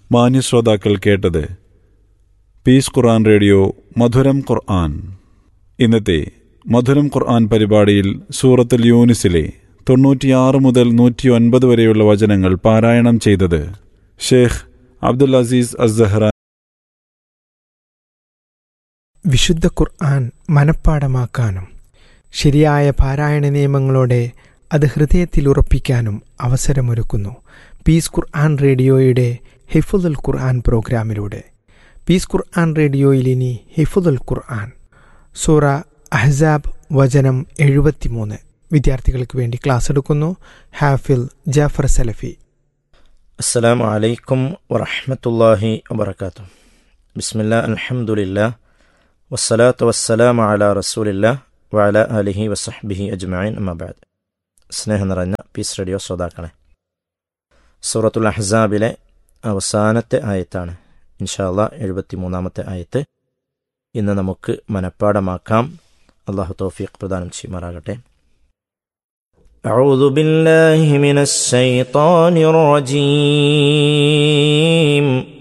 മാന്യ ശ്രോതാക്കൾ കേട്ടത് പീസ് ഖുർആൻ റേഡിയോ മധുരം ഖുർആൻ ഇന്നത്തെ മധുരം ഖുർആൻ പരിപാടിയിൽ സൂറത്തുൽ യൂനിസിലെ തൊണ്ണൂറ്റിയാറ് മുതൽ നൂറ്റി ഒൻപത് വരെയുള്ള വചനങ്ങൾ പാരായണം ചെയ്തത് ഷേഖ് അബ്ദുൽ അസീസ് അസ്സഹ്റ വിശുദ്ധ ഖുർആൻ മനഃപ്പാടമാക്കാനും ശരിയായ പാരായണ നിയമങ്ങളോടെ അത് ഹൃദയത്തിൽ ഉറപ്പിക്കാനും അവസരമൊരുക്കുന്നു പീസ് ഖുർആൻ റേഡിയോയുടെ ഹിഫുദുൽ ഖുർആൻ പ്രോഗ്രാമിലൂടെ പീസ് ഖുർആൻ റേഡിയോയിൽ ഇനി ഹിഫുദുൽ ഖുർആൻ സൂറ അഹ്സാബ് വചനം എഴുപത്തിമൂന്ന് വിദ്യാർത്ഥികൾക്ക് വേണ്ടി ക്ലാസ് എടുക്കുന്നു ഹാഫിൽ ജാഫർ സലഫി السلام عليكم ورحمة الله وبركاته بسم الله الحمد لله والصلاة والسلام على رسول الله وعلى آله وصحبه أجمعين أما بعد സ്നേഹം നിറഞ്ഞ പീസ് റേഡിയോ ശ്രോതാക്കളെ സൂറത്തുൽ അഹ്സാബിലെ അവസാനത്തെ ആയത്താണ് ഇൻഷാല്ല എഴുപത്തി മൂന്നാമത്തെ ആയത്ത് ഇന്ന് നമുക്ക് മനഃപ്പാടമാക്കാം അള്ളാഹു തൗഫീഖ് പ്രദാനം ചെയ്യുമാറാകട്ടെ أعوذ بالله من الشيطان الرجيم